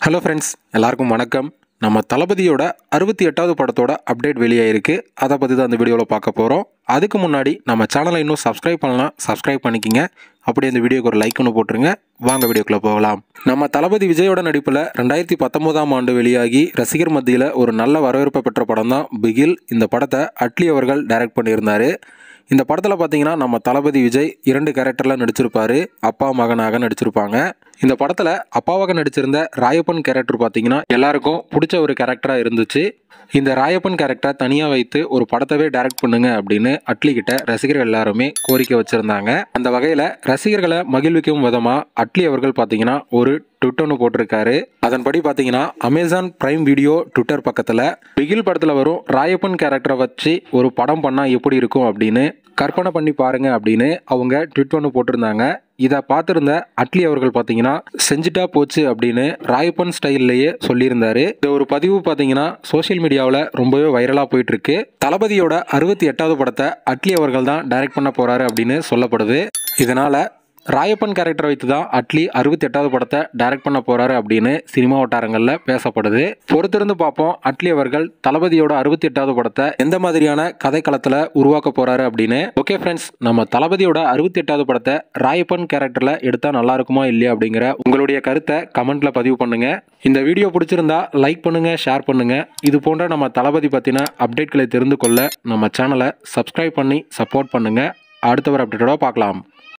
hello friends எல்லாருக்கும் வணக்கம் நம்ம தளபதியோட அறுபத்தி எட்டாவது படத்தோட அப்டேட் வெளியாயிருக்கு அதை பற்றி தான் அந்த வீடியோவில் பார்க்க போகிறோம் அதுக்கு முன்னாடி நம்ம சேனலை இன்னும் சப்ஸ்கிரைப் பண்ணலாம் சப்ஸ்கிரைப் பண்ணிக்கிங்க அப்படியே இந்த வீடியோக்கு ஒரு லைக் ஒன்று போட்டுருங்க வாங்க வீடியோக்குள்ளே போகலாம் நம்ம தளபதி விஜயோட நடிப்பில் ரெண்டாயிரத்தி பத்தொம்போதாம் ஆண்டு வெளியாகி ரசிகர் மத்தியில் ஒரு நல்ல வரவேற்பை பெற்ற படம் தான் பிகில் இந்த படத்தை அட்லி அவர்கள் டைரக்ட் பண்ணியிருந்தாரு இந்த படத்தில் பார்த்தீங்கன்னா நம்ம தளபதி விஜய் இரண்டு கேரக்டரில் நடிச்சிருப்பாரு அப்பா மகனாக நடிச்சிருப்பாங்க இந்த படத்தில் அப்பாவாக நடிச்சிருந்த ராயப்பன் கேரக்டர் பார்த்தீங்கன்னா எல்லாருக்கும் பிடிச்ச ஒரு கேரக்டராக இருந்துச்சு இந்த ராயப்பன் கேரக்டரை தனியாக வைத்து ஒரு படத்தவே டைரக்ட் பண்ணுங்க அப்படின்னு அட்லி கிட்ட ரசிகர்கள் எல்லாருமே கோரிக்கை வச்சுருந்தாங்க அந்த வகையில் ரசிகர்களை மகிழ்விக்கும் விதமாக அட்லி அவர்கள் பார்த்தீங்கன்னா ஒரு ட்விட் ஒன்று போட்டிருக்காரு அதன்படி பார்த்தீங்கன்னா அமேசான் பிரைம் வீடியோ ட்விட்டர் பக்கத்தில் பிகில் படத்தில் வரும் ராயப்பன் கேரக்டரை வச்சு ஒரு படம் பண்ணால் எப்படி இருக்கும் அப்படின்னு கற்பனை பண்ணி பாருங்க அப்படின்னு அவங்க ட்விட் ஒன்று போட்டிருந்தாங்க இதை பார்த்துருந்த அட்லி அவர்கள் பார்த்தீங்கன்னா செஞ்சுட்டா போச்சு அப்படின்னு ராயப்பன் ஸ்டைல்லையே சொல்லியிருந்தாரு இந்த ஒரு பதிவு பார்த்தீங்கன்னா சோஷியல் மீடியாவில் ரொம்பவே வைரலாக போயிட்டு இருக்கு தளபதியோட அறுபத்தி எட்டாவது படத்தை அட்லி அவர்கள் தான் டைரக்ட் பண்ண போறாரு அப்படின்னு சொல்லப்படுது இதனால ராயப்பன் கேரக்டர் வைத்து தான் அட்லி அறுபத்தி எட்டாவது படத்தை டைரக்ட் பண்ண போறாரு அப்படின்னு சினிமா வட்டாரங்களில் பேசப்படுது பொறுத்திருந்து பார்ப்போம் அட்லி அவர்கள் தளபதியோட அறுபத்தி எட்டாவது படத்தை எந்த மாதிரியான கதைக்களத்தில் உருவாக்க போறாரு அப்படின்னு ஓகே ஃப்ரெண்ட்ஸ் நம்ம தளபதியோட அறுபத்தி எட்டாவது படத்தை ராயப்பன் கேரக்டரில் எடுத்தால் நல்லா இருக்குமா இல்லையா அப்படிங்கிற உங்களுடைய கருத்தை கமெண்ட்ல பதிவு பண்ணுங்க இந்த வீடியோ பிடிச்சிருந்தா லைக் பண்ணுங்க ஷேர் பண்ணுங்க இது போன்ற நம்ம தளபதி பற்றின அப்டேட்களை தெரிந்து கொள்ள நம்ம சேனலை சப்ஸ்கிரைப் பண்ணி சப்போர்ட் பண்ணுங்க அடுத்த ஒரு அப்டேட்டோட பார்க்கலாம்